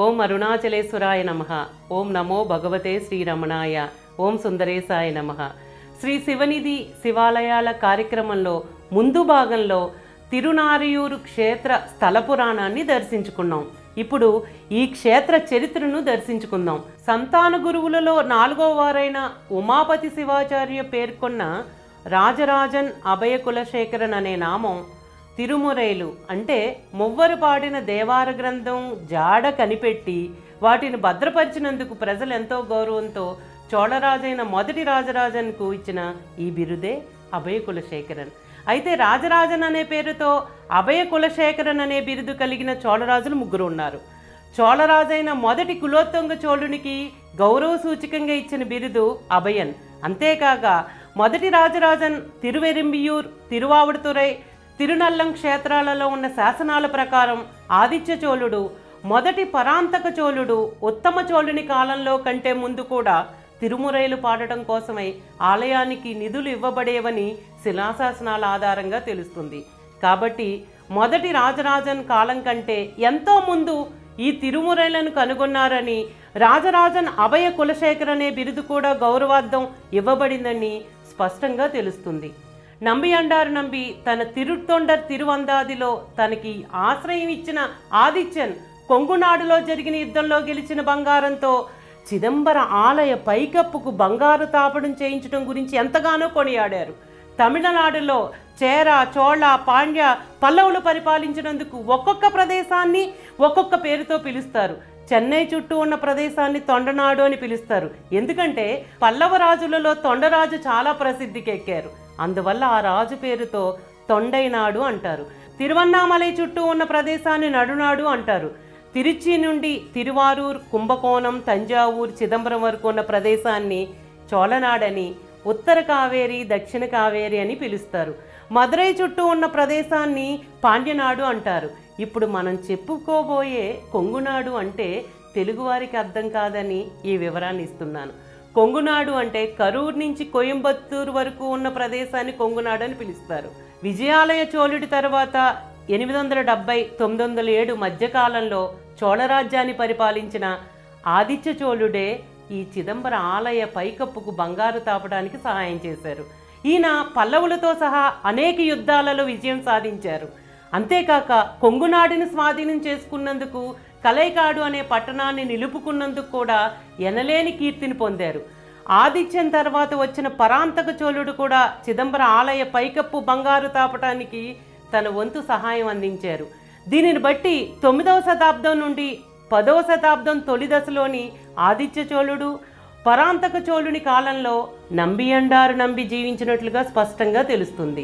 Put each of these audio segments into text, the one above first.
ఓం అరుణాచలేశ్వరాయ నమ ఓం నమో భగవతే శ్రీరమణాయ ఓం సుందరేశాయ నమ శ్రీ శివనిధి శివాలయాల కార్యక్రమంలో ముందు భాగంలో తిరునారియూరు క్షేత్ర స్థల పురాణాన్ని దర్శించుకున్నాం ఇప్పుడు ఈ క్షేత్ర చరిత్రను దర్శించుకుందాం సంతాన గురువులలో నాలుగో వారైన ఉమాపతి శివాచార్య పేర్కొన్న రాజరాజన్ అభయ కులశేఖరన్ అనే నామం తిరుమురైలు అంటే మువ్వరు పాడిన దేవార గ్రంథం జాడ కనిపెట్టి వాటిని భద్రపరిచినందుకు ప్రజలు ఎంతో గౌరవంతో చోళరాజైన మొదటి రాజరాజన్కు ఇచ్చిన ఈ బిరుదే అభయ కులశేఖరన్ అయితే రాజరాజన్ అనే పేరుతో అభయ కులశేఖరన్ అనే బిరుదు కలిగిన చోళరాజులు ముగ్గురు ఉన్నారు చోళరాజైన మొదటి కులోత్తుంగ చోళునికి గౌరవ సూచకంగా ఇచ్చిన బిరుదు అభయన్ అంతేకాక మొదటి రాజరాజన్ తిరువెరింబియూర్ తిరువావుడుతురై తిరునల్లం క్షేత్రాలలో ఉన్న శాసనాల ప్రకారం ఆదిత్య చోళుడు మొదటి పరాంతక చోళుడు ఉత్తమ చోళుని కాలంలో కంటే ముందు కూడా తిరుమురైలు పాడటం కోసమై ఆలయానికి నిధులు ఇవ్వబడేవని శిలాశాసనాల ఆధారంగా తెలుస్తుంది కాబట్టి మొదటి రాజరాజన్ కాలం కంటే ఎంతో ముందు ఈ తిరుమురైలను కనుగొన్నారని రాజరాజన్ అభయ కులశేఖర్ అనే బిరుదు కూడా గౌరవార్థం ఇవ్వబడిందని స్పష్టంగా తెలుస్తుంది నంబి అండారు నంబి తన తిరుత్తొండర్ తిరువందాదిలో తనకి ఆశ్రయం ఇచ్చిన ఆదిత్యన్ కొంగునాడులో జరిగిన యుద్ధంలో గెలిచిన బంగారంతో చిదంబర ఆలయ పైకప్పుకు బంగారు తాపడం చేయించడం గురించి ఎంతగానో కొనియాడారు తమిళనాడులో చేర చోళ పాండ్య పల్లవులు పరిపాలించినందుకు ఒక్కొక్క ప్రదేశాన్ని ఒక్కొక్క పేరుతో పిలుస్తారు చెన్నై చుట్టూ ఉన్న ప్రదేశాన్ని తొండనాడు అని పిలుస్తారు ఎందుకంటే పల్లవ రాజులలో తొండరాజు చాలా ప్రసిద్ధికి ఎక్కారు అందువల్ల ఆ రాజు పేరుతో తొండైనాడు అంటారు తిరువన్నామలై చుట్టూ ఉన్న ప్రదేశాన్ని నడునాడు అంటారు తిరుచి నుండి తిరువారూర్ కుంభకోణం తంజావూర్ చిదంబరం వరకు ఉన్న ప్రదేశాన్ని చోళనాడని ఉత్తర కావేరి దక్షిణ కావేరి అని పిలుస్తారు మదురై చుట్టూ ఉన్న ప్రదేశాన్ని పాండ్యనాడు అంటారు ఇప్పుడు మనం చెప్పుకోబోయే కొంగునాడు అంటే తెలుగువారికి అర్థం కాదని ఈ వివరాన్ని ఇస్తున్నాను కొంగునాడు అంటే కరూరు నుంచి కోయంబత్తూరు వరకు ఉన్న ప్రదేశాన్ని కొంగునాడు అని పిలుస్తారు విజయాలయ చోళుడి తర్వాత ఎనిమిది వందల డెబ్బై తొమ్మిది వందల ఏడు మధ్యకాలంలో చోళరాజ్యాన్ని పరిపాలించిన ఆదిత్య చోళుడే ఈ చిదంబర ఆలయ పైకప్పుకు బంగారు తాపడానికి సహాయం చేశారు ఈయన పల్లవులతో సహా అనేక యుద్ధాలలో విజయం సాధించారు అంతేకాక కొంగునాడిని స్వాధీనం చేసుకున్నందుకు కలైకాడు అనే పట్టణాన్ని నిలుపుకున్నందుకు కూడా ఎనలేని కీర్తిని పొందారు ఆదిత్యం తర్వాత వచ్చిన పరాంతక చోళుడు కూడా చిదంబర ఆలయ పైకప్పు బంగారు తాపటానికి తన వంతు సహాయం అందించారు దీనిని బట్టి తొమ్మిదవ శతాబ్దం నుండి పదవ శతాబ్దం తొలి దశలోని ఆదిత్య చోళుడు పరాంతక చోళుని కాలంలో నంబి అండారు నంబి జీవించినట్లుగా స్పష్టంగా తెలుస్తుంది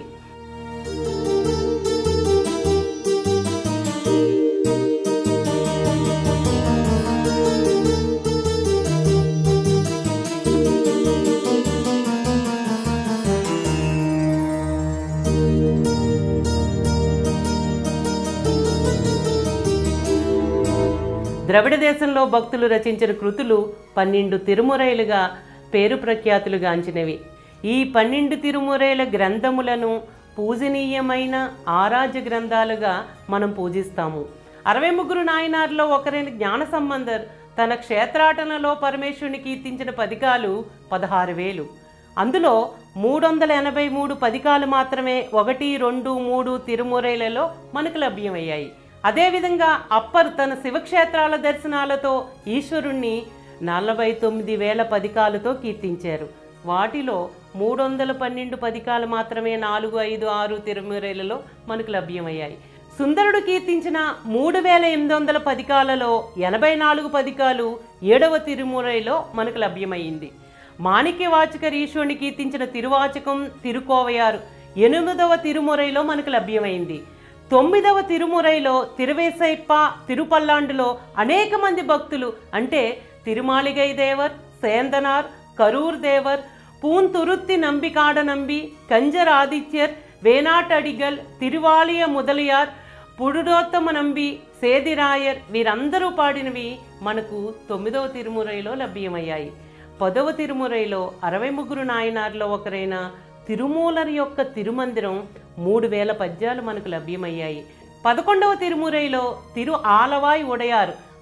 ద్రవిడ దేశంలో భక్తులు రచించిన కృతులు పన్నెండు తిరుమురైలుగా పేరు ప్రఖ్యాతులుగాంచినవి ఈ పన్నెండు తిరుమురైల గ్రంథములను పూజనీయమైన ఆరాధ్య గ్రంథాలుగా మనం పూజిస్తాము అరవై ముగ్గురు నాయనార్లో ఒకరైన జ్ఞాన సంబంధర్ తన క్షేత్రాటనలో పరమేశ్వరుని కీర్తించిన పదికాలు పదహారు వేలు అందులో మూడు వందల ఎనభై మూడు పదికాలు మాత్రమే ఒకటి రెండు మూడు తిరుమురైలలో మనకు లభ్యమయ్యాయి అదేవిధంగా అప్పర్ తన శివక్షేత్రాల దర్శనాలతో ఈశ్వరుణ్ణి నలభై తొమ్మిది వేల పదికాలతో కీర్తించారు వాటిలో మూడు వందల పన్నెండు పదికాలు మాత్రమే నాలుగు ఐదు ఆరు తిరుమురైలలో మనకు లభ్యమయ్యాయి సుందరుడు కీర్తించిన మూడు వేల ఎనిమిది వందల పదికాలలో ఎనభై నాలుగు పదికాలు ఏడవ తిరుమురైలో మనకు లభ్యమైంది మాణిక్యవాచక ఈశ్వరుని కీర్తించిన తిరువాచకం తిరుకోవయారు ఎనిమిదవ తిరుమురైలో మనకు లభ్యమైంది తొమ్మిదవ తిరుమురైలో తిరువేసైప్ప తిరుపల్లాండులో అనేక మంది భక్తులు అంటే తిరుమాలిగై దేవర్ సేందనార్ కరూర్ దేవర్ పూంతురుత్తి నంబికాడ నంబి కంజర్ ఆదిత్యర్ వేనాటడిగల్ తిరువాలియ ముదలియార్ పుడుడోత్తమ నంబి సేదిరాయర్ వీరందరూ పాడినవి మనకు తొమ్మిదవ తిరుమురైలో లభ్యమయ్యాయి పదవ తిరుమురైలో అరవై ముగ్గురు నాయనార్లో ఒకరైన తిరుమూలరి యొక్క తిరుమందిరం మూడు వేల పద్యాలు మనకు లభ్యమయ్యాయి పదకొండవ తిరుమురైలో తిరు ఆలవాయ్ ఉడయారు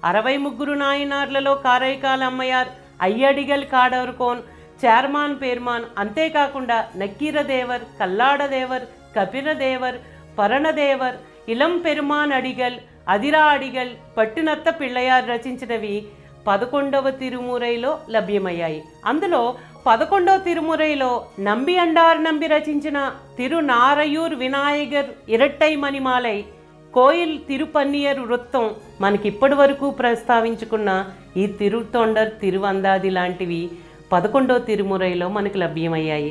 అరవై ముగ్గురు నాయనార్లలో కారైకాల అమ్మయార్ అయ్యడిగల్ కాడవరుకోన్ చార్మాన్ పేర్మాన్ అంతేకాకుండా నక్కీర దేవర్ కల్లాడ దేవర్ కపిర దేవర్ పరణదేవర్ ఇలం పెరుమాన్ అడిగల్ అదిరా అడిగల్ పట్టినత్త పిళ్ళయార్ రచించినవి పదకొండవ తిరుమురైలో లభ్యమయ్యాయి అందులో పదకొండవ తిరుమురైలో నంబి అండార్ నంబి రచించిన తిరునారయూర్ వినాయగర్ ఇరట్టై మణిమాలై కోయిల్ తిరుపన్నియర్ వృత్తం మనకి ఇప్పటి వరకు ప్రస్తావించుకున్న ఈ తిరుతొండర్ తిరువందాది లాంటివి పదకొండవ తిరుమురైలో మనకు లభ్యమయ్యాయి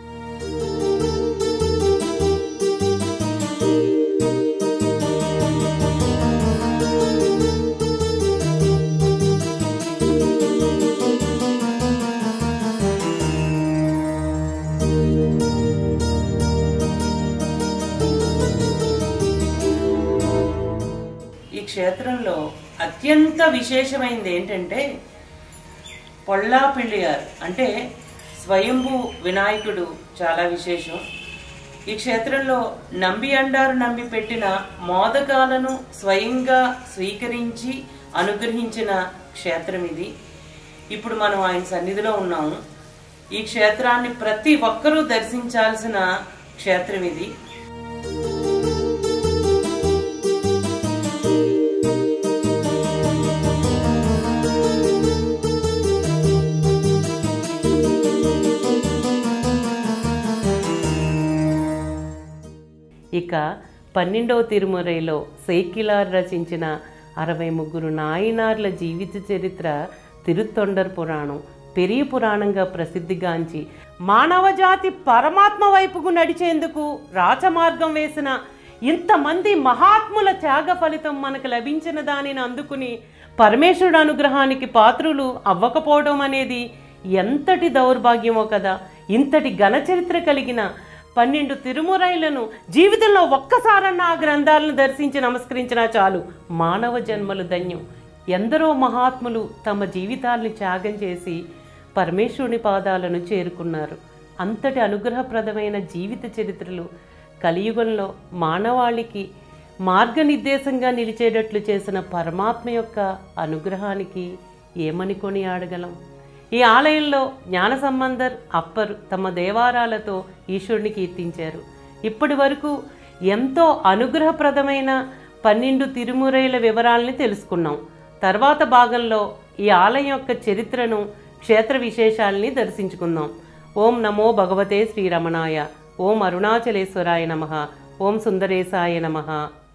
ఈ క్షేత్రంలో అత్యంత విశేషమైనది ఏంటంటే పొళ్ళా పిళ్ళియార్ అంటే స్వయంభూ వినాయకుడు చాలా విశేషం ఈ క్షేత్రంలో నంబి అండారు నంబి పెట్టిన మోదకాలను స్వయంగా స్వీకరించి అనుగ్రహించిన క్షేత్రం ఇది ఇప్పుడు మనం ఆయన సన్నిధిలో ఉన్నాము ఈ క్షేత్రాన్ని ప్రతి ఒక్కరూ దర్శించాల్సిన క్షేత్రం ఇది ఇక పన్నెండవ తిరుమురైలో సైకిలార్ రచించిన అరవై ముగ్గురు నాయనార్ల జీవిత చరిత్ర తిరుత్తొండర్ పురాణం పెరియ పురాణంగా ప్రసిద్ధిగాంచి మానవజాతి పరమాత్మ వైపుకు నడిచేందుకు రాచమార్గం వేసిన ఇంతమంది మహాత్ముల త్యాగ ఫలితం మనకు లభించిన దానిని అందుకుని పరమేశ్వరుడు అనుగ్రహానికి పాత్రులు అవ్వకపోవడం అనేది ఎంతటి దౌర్భాగ్యమో కదా ఇంతటి ఘన చరిత్ర కలిగిన పన్నెండు తిరుమురైలను జీవితంలో ఒక్కసారన్న ఆ గ్రంథాలను దర్శించి నమస్కరించినా చాలు మానవ జన్మలు ధన్యం ఎందరో మహాత్ములు తమ జీవితాల్ని త్యాగం చేసి పరమేశ్వరుని పాదాలను చేరుకున్నారు అంతటి అనుగ్రహప్రదమైన జీవిత చరిత్రలు కలియుగంలో మానవాళికి మార్గనిర్దేశంగా నిలిచేటట్లు చేసిన పరమాత్మ యొక్క అనుగ్రహానికి ఏమని కొని ఆడగలం ఈ ఆలయంలో జ్ఞాన సంబంధర్ అప్పర్ తమ దేవారాలతో ఈశ్వరుని కీర్తించారు ఇప్పటి వరకు ఎంతో అనుగ్రహప్రదమైన పన్నెండు తిరుమురైల వివరాల్ని తెలుసుకున్నాం తర్వాత భాగంలో ఈ ఆలయం యొక్క చరిత్రను క్షేత్ర విశేషాల్ని దర్శించుకుందాం ఓం నమో భగవతే శ్రీరమణాయ ఓం అరుణాచలేశ్వరాయ నమ ఓం సుందరేశాయ నమః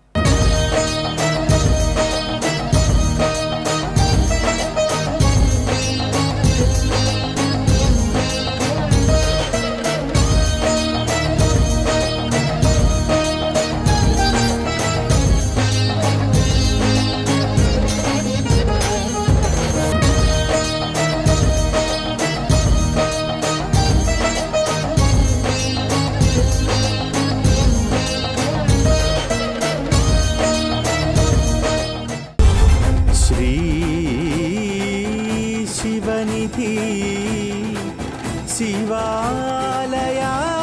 శ్రీ శివనిధి శివాలయా